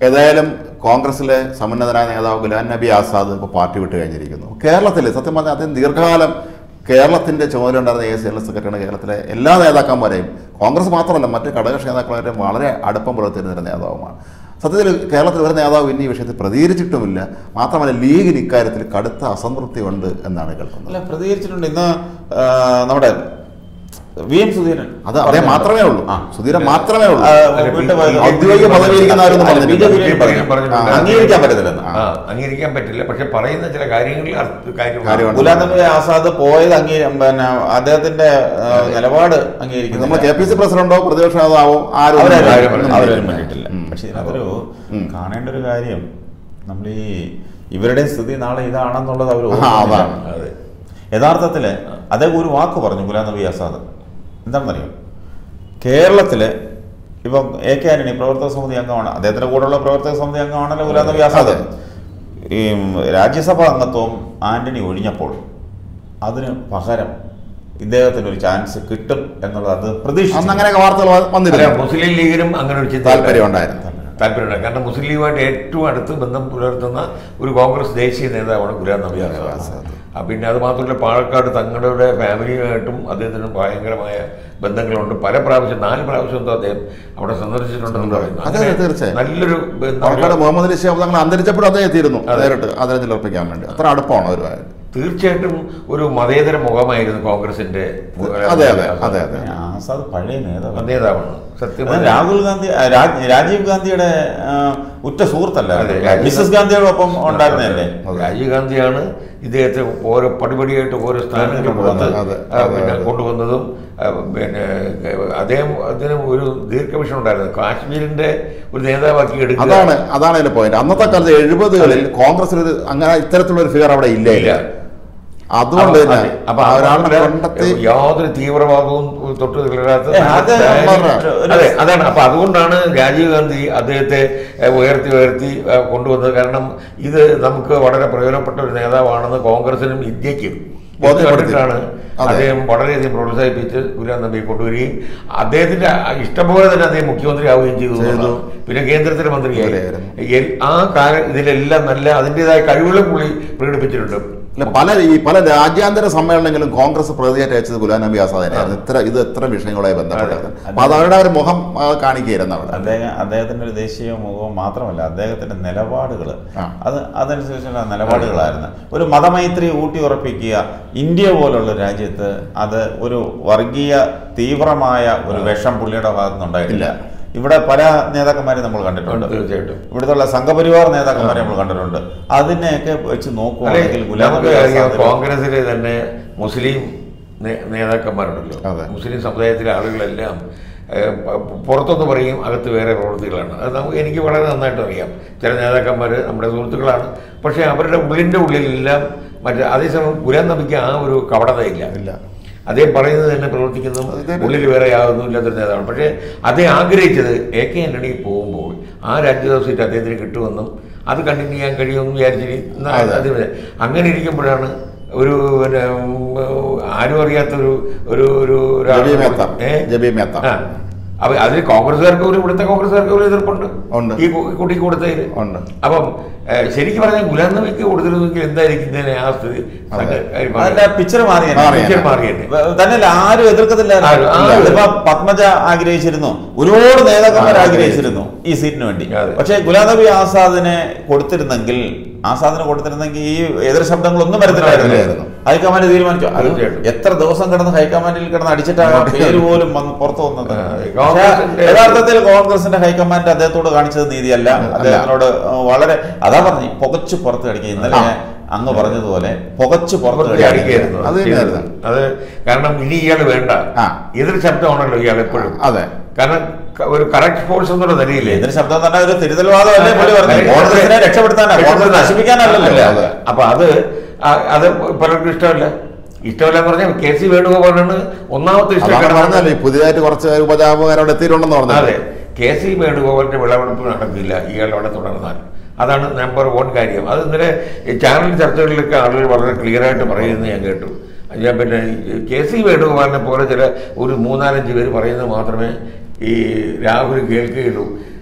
ഏതായാലും കോൺഗ്രസിലെ സമുന്നതനായ നേതാവ് ഗുലാം നബി ആസാദ് ഇപ്പോൾ പാർട്ടി വിട്ട് കഴിഞ്ഞിരിക്കുന്നു കേരളത്തിൽ സത്യം പറഞ്ഞാൽ അദ്ദേഹം ദീർഘകാലം കേരളത്തിൻ്റെ ചുമതല ഉണ്ടായിരുന്ന എ ജനറൽ സെക്രട്ടറിയാണ് കേരളത്തിലെ എല്ലാ നേതാക്കന്മാരെയും കോൺഗ്രസ് മാത്രമല്ല മറ്റ് ഘടകകക്ഷി നേതാക്കളുമായിട്ടും വളരെ അടുപ്പം പുലർത്തിയിരുന്ന ഒരു നേതാവുമാണ് സത്യത്തിൽ കേരളത്തിൽ ഒരു നേതാവ് ഇന്ന് ഈ വിഷയത്തിൽ പ്രതികരിച്ചിട്ടുമില്ല മാത്രമല്ല ലീഗിന് ഇക്കാര്യത്തിൽ കടുത്ത അസംതൃപ്തി ഉണ്ട് എന്നാണ് കേൾക്കുന്നത് അല്ല പ്രതികരിച്ചിട്ടുണ്ട് ഇന്ന് ആ, നമ്മുടെ വി എം സുധീരൻ അത് അദ്ദേഹം മാത്രമേ ഉള്ളൂ ആ. സുധീരൻ മാത്രമേ ഉള്ളൂ ആ, വിട്ടുപോയത് ഔദ്യോഗിക പദവിയിരിക്കുന്നവരൊന്നും അല്ല, ബി ജെ പി പറഞ്ഞിട്ടില്ല. പറയും- പറഞ്ഞിട്ടുണ്ട്. ആ, അംഗീകരിക്കാൻ പറ്റത്തില്ലെന്ന് ആ അംഗീകരിക്കാൻ പറ്റില്ല പക്ഷെ പറയുന്ന ചില കാര്യങ്ങളിൽ അർത്ഥ- കാര്യം കാര്യമുണ്ട്. ഗുലാം നബി ആസാദ് പോയത് അംഗീ പിന്നെ അദ്ദേഹത്തിന്റെ ആ, നിലപാട് നമ്മൾ അംഗീകരിക്കുന്നു കെ പി സി പ്രസിഡന്റോ പ്രതിപക്ഷ നേതാവോ ആരും അവരാരും ഒന്നും അവരാരും ഒന്നും അവരാരും പറഞ്ഞിട്ടില്ല. വേണ്ടിയിട്ടില്ല ഉം. പക്ഷെ ഇതിനകത്തൊരു കാണേണ്ട ഒരു കാര്യം നമ്മൾ ഈ ഇവരുടെ സ്ഥിതി നാളെ ഇതാണെന്നുള്ളത് അവർ ആ, അതാണ്. അതെ യഥാർത്ഥത്തിൽ അദ്ദേഹം ഒരു വാക്ക് പറഞ്ഞു ഗുലാം നബി ആസാദ് എന്താണെന്നറിയോ കേരളത്തില് ഇപ്പം എ കെ ആന്റണി പ്രവർത്തക സമിതി അംഗമാണ് അദ്ദേഹത്തിന്റെ കൂടെയുള്ള പ്രവർത്തക സമിതി അംഗമാണല്ലോ ഗുലാം നബി ആസാദ് ഈ രാജ്യസഭാ അംഗത്വം ആന്റണി ഒഴിഞ്ഞപ്പോൾ അതിന് പകരം ഇദ്ദേഹത്തിന് ഒരു ചാൻസ് കിട്ടും എന്നുള്ളത് അത് അന്ന് പ്രതീക്ഷിച്ചു അങ്ങനെയൊക്കെ വാർത്തകൾ അല്ല, വന്നിരുന്നു മുസ്ലിം ലീഗിനും അങ്ങനെ ഒരു ചിന്ത താല്പര്യം ഉണ്ടായിരുന്നു താല്പര്യമുണ്ട് കാരണം മുസ്ലിം ലീഗുമായിട്ട് ഏറ്റവും അടുത്ത് ബന്ധം പുലർത്തുന്ന ഒരു കോൺഗ്രസ് ദേശീയ നേതാവാണ് ഗുലാം നബി ആസാദ് ആ, പിന്നെ അത് മാത്രമല്ല പാലക്കാട് തങ്ങളുടെ ഫാമിലിയുമായിട്ടും അദ്ദേഹത്തിന് ഭയങ്കരമായ ബന്ധങ്ങളുണ്ട് പല പ്രാവശ്യം നാല് പ്രാവശ്യം എന്തോ അദ്ദേഹം അവിടെ സന്ദർശിച്ചിട്ടുണ്ടെന്ന് പറയുന്നു അതെ, അങ്ങനെ തീർച്ചയായും. നല്ലൊരു ബന്ധം പാലക്കാട് മുഹമ്മദ് അലി ശിഹാബ് തങ്ങൾ അന്തരിച്ചപ്പോഴും അദ്ദേഹം എത്തിയിരുന്നു നേരിട്ട് ആദരാഞ്ജലി അർപ്പിക്കാൻ വേണ്ടി അത്ര അടുപ്പമാണ് അവരുമായിട്ട് തീർച്ചയായിട്ടും ഒരു മതേതര മുഖമായിരുന്നു കോൺഗ്രസിന്റെ അതെ, അതെ, അതെ, അതെ. ആസാദ് പഴയ നേതാവ് നേതാവാണ് സത്യം അത് രാഹുൽ ഗാന്ധി ആ, രാജ്- രാജീവ് ഗാന്ധിയുടെ ആ, ഉറ്റ സുഹൃത്തല്ല അതെ, രാജീവ് മിസസ് ഗാന്ധിയുടെ ഒപ്പം ഉണ്ടായിരുന്നല്ലേ രാജീവ് ഗാന്ധിയാണ് ഇദ്ദേഹത്തെ ഓരോ പടിപടിയായിട്ട് ഓരോ സ്ഥാനങ്ങളിൽ കൊടുത്ത് അതെ, ആ, അതെ, പിന്നെ അതെ. കൊണ്ടുവന്നതും ആ, പിന്നെ അദ്ദേഹം അതിന് ഒരു ദീർഘവിഷയം ഉണ്ടായിരുന്നു കാശ്മീരിന്റെ ഒരു നേതാവാക്കി എടുക്കുക അതാണ് അതാണ് അതിന്റെ പോയിന്റ് അന്നത്തെ കാലത്ത് എഴുപതുകളിൽ കോൺഗ്രസിൽ ഒരു അങ്ങനെ ഇത്തരത്തിലുള്ള ഒരു ഫിഗർ അവിടെ ഇല്ല ഇല്ല. അതുകൊണ്ട് അപ്പൊ തന്നെ അതെ. അപ്പൊ ആ ഒരാളെ അതുകൊണ്ട് കണ്ടെത്തി യാതൊരു തീവ്രവാദവും തൊട്ട് തീരാത്ത ഏ, അത് വളരെ- ഒരു- അതെ അതാണ് അപ്പൊ അതുകൊണ്ടാണ് രാജീവ് ഗാന്ധി അദ്ദേഹത്തെ ഏ, ഉയർത്തി ഉയർത്തി ഏ, കൊണ്ടുവന്നത് കാരണം ഇത് നമുക്ക് വളരെ പ്രയോജനപ്പെട്ട ഒരു നേതാവാണെന്ന് കോൺഗ്രസിനും ഇന്ത്യക്കും ഇത് ബോധ്യപ്പെടുത്തി. കണ്ടിട്ടാണ് അതെ. അദ്ദേഹം വളരെയധികം പ്രോത്സാഹിപ്പിച്ച് ഗുലാം നബിയെ കൊണ്ടുവരികയും അദ്ദേഹത്തിന്റെ ഇഷ്ടംപോലെ തന്നെ അദ്ദേഹം മുഖ്യമന്ത്രി ആവുകയും ചെയ്തു ചെയ്തു. എന്നുള്ളതാണ്. പിന്നെ കേന്ദ്രത്തിലെ മന്ത്രിയായി മന്ത്രിയായിരുന്നു. എൽ- ആ കാലം ഇതിലെല്ലാം നല്ല അതിൻ്റെതായ കഴിവുകളും പുള്ളി പ്രകടിപ്പിച്ചിട്ടുണ്ട് അല്ല പല ഈ പല രാജ്യാന്തര സമ്മേളനങ്ങളും കോൺഗ്രസ് പ്രതിയായിട്ട് അയച്ചത് ഗുലാം നബി ആസാദിനായിരുന്നു ഇത്ര ഇത് എത്ര വിഷയങ്ങളുമായി ബന്ധപ്പെട്ടത് അപ്പൊ അത് അവരുടെ ഒരു മുഖം ആ, കാണിക്കുകയായിരുന്നു അവിടെ അദ്ദേഹം അദ്ദേഹത്തിന്റെ ഒരു ദേശീയ മുഖവും മാത്രമല്ല അദ്ദേഹത്തിന്റെ നിലപാടുകൾ ആ. അത് അതനുസരിച്ചുള്ള നിലപാടുകളായിരുന്നു ഒരു മതമൈത്രി ഊട്ടി ഉറപ്പിക്കുക ഇന്ത്യ പോലുള്ള രാജ്യത്ത് അത് ഒരു വർഗീയ തീവ്രമായ ഒരു വിഷം പുള്ളിയുടെ ഭാഗത്തു നിന്നുണ്ടായിട്ടില്ല ഇവിടെ പല നേതാക്കന്മാരെ നമ്മൾ കണ്ടിട്ടുണ്ട് തീർച്ചയായിട്ടും ഇവിടുത്തെ സംഘപരിവാർ നേതാക്കന്മാരെ നമ്മൾ കണ്ടിട്ടുണ്ട് അതിനെയൊക്കെ വെച്ച് നോക്കുവാണെങ്കിൽ ഗുലാം നമുക്ക് നബി അറിയാം ആസാദിന് കോൺഗ്രസിലെ തന്നെ മുസ്ലിം നേ- നേതാക്കന്മാരുണ്ടല്ലോ അതെ. മുസ്ലിം സമുദായത്തിലെ ആളുകളെല്ലാം ഏഹ്, പ- പുറത്തൊന്ന് പറയും അകത്ത് വേറെ പ്രവൃത്തികളാണ് അത് നമുക്ക് എനിക്ക് വളരെ നന്നായിട്ട് അറിയാം ചില നേതാക്കന്മാർ നമ്മുടെ സുഹൃത്തുക്കളാണ് പക്ഷേ അവരുടെ ഉള്ളിൻ്റെ ഉള്ളിലെല്ലാം മറ്റേ അതേസമയം ഗുലാം നബിക്ക് ആ ഒരു കപടതയില്ല ഇല്ല അദ്ദേഹം പറയുന്നത് തന്നെ പ്രവർത്തിക്കുന്നതും അതെ. ഉള്ളിൽ വേറെ യാതൊന്നുമില്ലാത്തൊരു നേതാവാണ് പക്ഷേ അദ്ദേഹം ആഗ്രഹിച്ചത് എ കെ ആന്റണി പോകുമ്പോൾ ആ രാജ്യസഭ സീറ്റ് അദ്ദേഹത്തിന് കിട്ടുമെന്നും അത് കണ്ടിന്യൂ ചെയ്യാൻ കഴിയുമെന്ന് വിചാരിച്ചിട്ട് എന്നാ അതെ. അത് അങ്ങനെ ഇരിക്കുമ്പോഴാണ് ഒരു പിന്നെ ഉം, ആരും അറിയാത്തൊരു ഒരു ഒരു ഒരാൾ- ജബീ മേത്ത. ഏ? ജബീ മേത്ത. ആ. അപ്പൊ അതിന് കോൺഗ്രസ്സുകാർക്ക് ഒരു ഇവിടുത്തെ കോൺഗ്രസ്സുകാർക്ക് ഒരു എതിർപ്പുണ്ട് ഉണ്ട്. ഈ കു- കുട്ടിക്ക് കൊടുത്തതിന് ഉണ്ട്. അപ്പം ഏ, ശരിക്കും പറഞ്ഞാൽ ഗുലാം നബിക്ക് കൊടുത്തിരുന്നെങ്കിൽ എന്തായിരിക്കും ഇതിനെ ആ സ്ഥിതി അതെ. അതിന്റെ പിക്ചർ മാറി മാറി. പിക്ചർ മാറിയല്ലേ തന്നെയല്ല ആരും എതിർക്കത്തില്ലായിരുന്നു ആരും- ആരും. ഇതിപ്പോ പത്മജ ആഗ്രഹിച്ചിരുന്നു ഒരുപാട് നേതാക്കന്മാർ ആ, ആഗ്രഹിച്ചിരുന്നു ഈ സീറ്റിന് വേണ്ടി അതെ. പക്ഷേ ഗുലാം നബി ആസാദിനെ കൊടുത്തിരുന്നെങ്കിൽ ആസാദിന് കൊടുത്തിരുന്നെങ്കിൽ ഈ എതിർ ശബ്ദങ്ങളൊന്നും വരത്തില്ലായിരുന്നു വരത്തില്ലായിരുന്നു. ഹൈക്കമാൻഡ് തീരുമാനിച്ചു അത് തീർച്ചയായിട്ടും. എത്ര ദിവസം കിടന്ന് ഹൈക്കമാൻഡിൽ കിടന്ന് അടിച്ചിട്ടാണ് ആ പേര് പോലും വന്ന് പുറത്തു വന്നത് ആ, പക്ഷേ കോൺഗ്രസിന്റെ- യഥാർത്ഥത്തിൽ കോൺഗ്രസിന്റെ ഹൈക്കമാൻഡ് അദ്ദേഹത്തോട് കാണിച്ചത് നീതിയല്ല അദ്ദേഹത്തിനോട് വളരെ അതാ പറഞ്ഞ് പുകച്ചു പുറത്ത് കടിക്കുക ഇന്നലെ ആ. ഞാൻ അങ്ങ് പറഞ്ഞതുപോലെ പുകച്ചു പുറത്ത് പുറത്ത് കടിക്കുക അടിക്കായിരുന്നു അത് തന്നെയായിരുന്നു. അത് കാരണം ഇനി ഇയാൾ വേണ്ട ആ. എതിർ ശബ്ദമാണല്ലോ ഇയാൾ എപ്പോഴും അതെ കാരണം ക- ഒരു കറക്റ്റ് ഫോഴ്സ് എന്നുള്ള നിലയില്ലേ എതിർ ശബ്ദം തന്നെ ഒരു തിരുത്തൽവാദമല്ലേ പുള്ളി പറഞ്ഞത് അതെ. കോൺഗ്രസിനെ രക്ഷപ്പെടുത്താനാണ് കോൺഗ്രസ് നശിപ്പിക്കാനല്ലല്ലോ അല്ല, അതെ. അപ്പൊ അത് ആ- അത് പലർക്കും ഇഷ്ടമല്ല ഇഷ്ടമല്ല എന്ന് പറഞ്ഞാൽ കെ സി വേണുഗോപാലാണ് ഒന്നാമത്തെ ഇഷ്ടം അതാണ് കാരണം- പറഞ്ഞല്ലേ ഈ പുതിയതായിട്ട് കുറച്ച് ഉപജാപകർ അവിടെ എത്തിയിട്ടുണ്ടെന്ന് അതെ പറഞ്ഞത് കെ സി വേണുഗോപാലിന്റെ വിളവെടുപ്പ് നടക്കില്ല ഇയാൾ അവിടെ തുടർന്നാൽ അതാണ് നമ്പർ വൺ കാര്യം അത് ഇന്നലെ ഈ ചാനൽ ചർച്ചകളിലൊക്കെ ആളുകൾ വളരെ ക്ലിയർ ആയിട്ട് പറയുന്നത് ഞാൻ കേട്ടു ഞാൻ പിന്നെ ഈ കെ സി വേണുഗോപാലിനെ പോലെ ചില ഒരു മൂന്നാലഞ്ച് പേര് പറയുന്നത് മാത്രമേ ഈ രാഹുൽ കേൾക്കുകയുള്ളൂ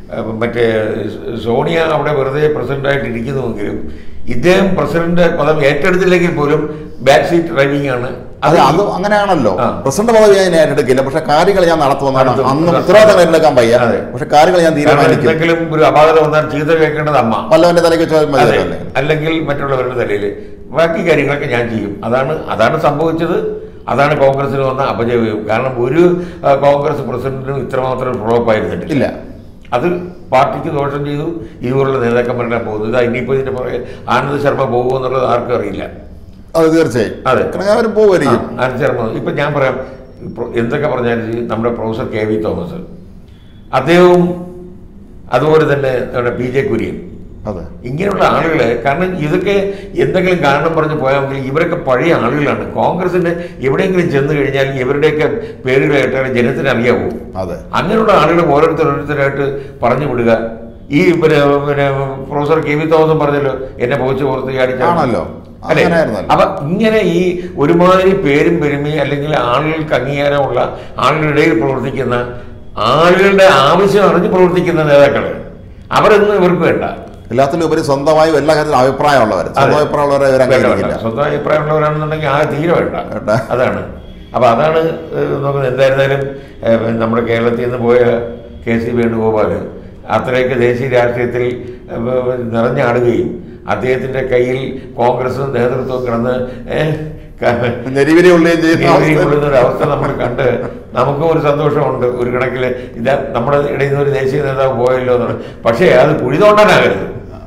ഏഹ്, മറ്റേ സോണിയ അവിടെ വെറുതെ പ്രസിഡന്റായിട്ട് ഇരിക്കുന്നുവെങ്കിലും ഇദ്ദേഹം പ്രസിഡന്റ് പദം ഏറ്റെടുത്തില്ലെങ്കിൽ പോലും ബാക്ക് സീറ്റ് ഡ്രൈവിംഗ് ആണ് അത് ഈ- അത് അങ്ങനെയാണല്ലോ ആ. പ്രസിഡന്റ് പദവി ഞാൻ ഏറ്റെടുക്കില്ല പക്ഷെ കാര്യങ്ങൾ ഞാൻ നടത്തുമെന്നാണ് നടത്തും. അന്ന് ഉത്തരവാദിത്തം ഏറ്റെടുക്കാൻ വയ്യ അതെ. പക്ഷെ കാര്യങ്ങൾ ഞാൻ കാരണം തീരുമാനിക്കും എന്തെങ്കിലും ഒരു അപാകത വന്നാൽ ചീത്ത കേൾക്കേണ്ടത് അമ്മ വല്ലവന്റെ തലയ്ക്ക് ചോദ്യം അതെ. മതിയല്ലേ അല്ലെങ്കിൽ മറ്റുള്ളവരുടെ തലയിൽ ബാക്കി കാര്യങ്ങളൊക്കെ ഞാൻ ചെയ്യും അതാണ് അതാണ് സംഭവിച്ചത് അതാണ് കോൺഗ്രസിന് വന്ന അപജയവും കാരണം ഒരു ആ, കോൺഗ്രസ് പ്രസിഡന്റിനും ഇത്രമാത്രം ഫ്ലോപ്പ് ആയിരുന്നിട്ടില്ല ഇല്ല അത് പാർട്ടിക്ക് ദോഷം ചെയ്തു ഇതുപോലുള്ള നേതാക്കന്മാരെല്ലാം പോകുന്നു ഇതാ ഇനിയിപ്പോൾ ഇതിന്റെ പുറകെ ആനന്ദ് ശർമ്മ പോകുമോ എന്നുള്ളത് ആർക്കും അറിയില്ല അത് തീർച്ചയായും അതെ. കാരണം അവർ പോവുമായിരിക്കും ആ, ആനന്ദ് ശർമ്മ ഇപ്പം ഞാൻ പറയാം ഇപ്പൊ എന്തൊക്കെ പറഞ്ഞാലും ശരി, നമ്മുടെ പ്രൊഫസർ കെ വി തോമസ് അദ്ദേഹവും അതുപോലെ തന്നെ നമ്മുടെ പി ജെ കുര്യൻ അതെ ഇങ്ങനെയുള്ള ആളുകളെ കാരണം ഇതൊക്കെ എന്തെങ്കിലും കാരണം പറഞ്ഞ് പോയാൽ മതി ഇവരൊക്കെ പഴയ ആളുകളാണ് കോൺഗ്രസിന്റെ എവിടെയെങ്കിലും ചെന്ന് കഴിഞ്ഞാൽ ഇവരുടെയൊക്കെ പേരുകൾ കേട്ടാൽ ജനത്തിന് അറിയാവൂ അതെ അങ്ങനെയുള്ള ആളുകൾ ഓരോരുത്തർ ഓരോരുത്തരായിട്ട് പറഞ്ഞു വിടുക ഈ പിന്നെ പിന്നെ പ്രൊഫസർ കെ വി തോമസും പറഞ്ഞല്ലോ എന്നെ പോച്ച് പുറത്ത് ചാടിച്ചാൽ ആണല്ലോ. അല്ലേ അങ്ങനെയായിരുന്നല്ലോ. അപ്പൊ ഇങ്ങനെ ഈ ഒരുമാതിരി പേരും പെരുമയും അല്ലെങ്കിൽ ആളുകൾക്ക് അംഗീകാരമുള്ള ആളുകളുടെ ഇടയിൽ പ്രവർത്തിക്കുന്ന ആളുകളുടെ ആവശ്യം അറിഞ്ഞ് പ്രവർത്തിക്കുന്ന നേതാക്കള് അവരൊന്നും ഇവർക്ക് വേണ്ട എല്ലാത്തിലും ഉപരി സ്വന്തമായും എല്ലാ കാര്യത്തിലും അഭിപ്രായമുള്ളവർ സ്വന്തം അഭിപ്രായമുള്ളവരെ അവർ വേണ്ട, അംഗീകരിക്കില്ല വേണ്ട. സ്വന്തം അഭിപ്രായമുള്ളവരാണെന്നുണ്ടെങ്കിൽ ആ തീരെ വേണ്ട വേണ്ട. അതാണ് അപ്പൊ അതാണ് ഏഹ്, നോക്കുന്നത് എന്തായിരുന്നാലും ഏഹ്, നമ്മുടെ കേരളത്തിൽ നിന്ന് പോയ കെ സി വേണുഗോപാൽ അത്രയൊക്കെ ദേശീയ രാഷ്ട്രീയത്തിൽ ഏഹ്, നിറഞ്ഞാടുകയും അദ്ദേഹത്തിന്റെ കയ്യിൽ കോൺഗ്രസ് നേതൃത്വം കിടന്ന് ഏഹ്, ക- ഞെരിവിരി ഉള്ളുകയും ചെയ്യുന്ന ഈ അവസ്ഥ. കൊള്ളുന്ന ഒരു അവസ്ഥ നമ്മൾ കണ്ട് നമുക്കും ഒരു സന്തോഷമുണ്ട് ഒരു കണക്കിൽ ഇതാ നമ്മുടെ ഇടയിൽ നിന്ന് ഒരു ദേശീയ നേതാവ് പോയല്ലോ എന്ന് പക്ഷേ അത് കുഴി തോണ്ടാനാകരുത്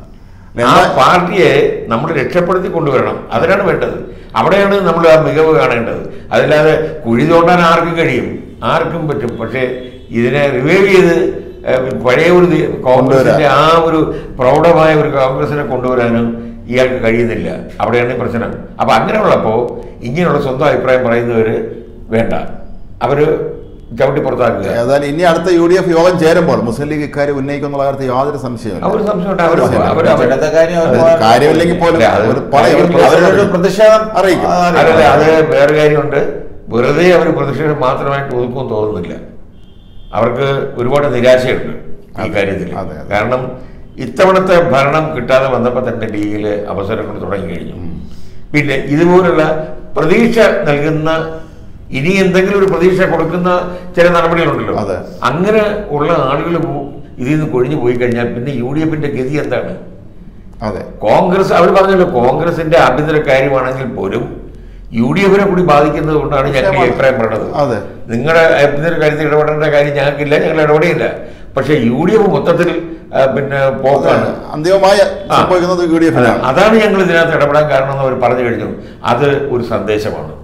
ആ എന്താ- പാർട്ടിയെ നമ്മൾ രക്ഷപ്പെടുത്തി കൊണ്ടുവരണം അതിനാണ് വേണ്ടത് അവിടെയാണ് നമ്മൾ ആ മികവ് കാണേണ്ടത് അതല്ലാതെ കുഴി തോണ്ടാൻ ആർക്കും കഴിയും ആർക്കും പറ്റും പക്ഷേ ഇതിനെ റിവൈവ് ചെയ്ത് ഏഹ്, പഴയ ഒരു ദി- കോൺഗ്രസിന്റെ ആ ഒരു പ്രൗഢമായ ഒരു കോൺഗ്രസിനെ കൊണ്ടുവരാനും ഇയാൾക്ക് കഴിയുന്നില്ല അവിടെയാണ് ഈ പ്രശ്നം അപ്പൊ അങ്ങനെയുള്ളപ്പോൾ ഇങ്ങനെയുള്ള സ്വന്തം അഭിപ്രായം പറയുന്നവര് വേണ്ട അവര് ചവിട്ടി പുറത്താക്കുക ഏതായാലും ഇനി അടുത്ത യു ഡി എഫ് യോഗം ചേരുമ്പോൾ മുസ്ലിം ലീഗ് ഇക്കാര്യം ഉന്നയിക്കുന്നുള്ള കാര്യത്തിൽ യാതൊരു സംശയമില്ല അവർ സംശയമുണ്ട് അവർ അവർ ഇവിടുത്തെ കാര്യം അവർ അത് കാര്യമില്ലെങ്കിൽ പോലും അല്ല, അത് അവർ പറയും, അവർ കാര്യമില്ല. അവരൊരു പ്രതിഷേധം അറിയിക്കും. ആ, അല്ലല്ല അത് വേറെ കാര്യമുണ്ട് വെറുതെ അവർ പ്രതിഷേധം മാത്രമായിട്ട് ഒതുക്കും തോന്നുന്നില്ല അവർക്ക് ഒരുപാട് നിരാശയുണ്ട് ഈ അതെ, കാര്യത്തിൽ അതെ, അതെ. കാരണം ഇത്തവണത്തെ ഭരണം കിട്ടാതെ വന്നപ്പോൾ തന്നെ ലീഗിൽ അവസരങ്ങൾ തുടങ്ങി കഴിഞ്ഞു പിന്നെ ഇതുപോലുള്ള പ്രതീക്ഷ നൽകുന്ന ഇനി എന്തെങ്കിലും ഒരു പ്രതീക്ഷ കൊടുക്കുന്ന ചില നടപടികളുണ്ടല്ലോ അതെ. അങ്ങനെ ഉള്ള ആളുകൾ ഇതിൽ നിന്ന് കൊഴിഞ്ഞു പോയി കഴിഞ്ഞാൽ പിന്നെ യു ഡി എഫിന്റെ ഗതി എന്താണ് അതെ കോൺഗ്രസ് അവർ പറഞ്ഞല്ലോ കോൺഗ്രസിന്റെ ആഭ്യന്തര കാര്യമാണെങ്കിൽ പോലും യു ഡി എഫിനെ കൂടി ബാധിക്കുന്നത് കൊണ്ടാണ് ഞങ്ങൾ ഈ അഭിപ്രായം പറയുന്നത് അതെ. നിങ്ങളുടെ ആഭ്യന്തര കാര്യത്തിൽ ഇടപെടേണ്ട കാര്യം ഞങ്ങൾക്കില്ല ഞങ്ങൾ ഇടപെടില്ല പക്ഷേ യു ഡി എഫ് മൊത്തത്തിൽ ആ, പിന്നെ പോക്കാണ് അന്തിമമായി ആ. സംഭവിക്കുന്നത് യു ഡി എഫിനാണ് അതാണ് ഞങ്ങൾ ഇതിനകത്ത് ഇടപെടാൻ കാരണം എന്ന് അവർ പറഞ്ഞു കഴിഞ്ഞു അത് ഒരു സന്ദേശമാണ്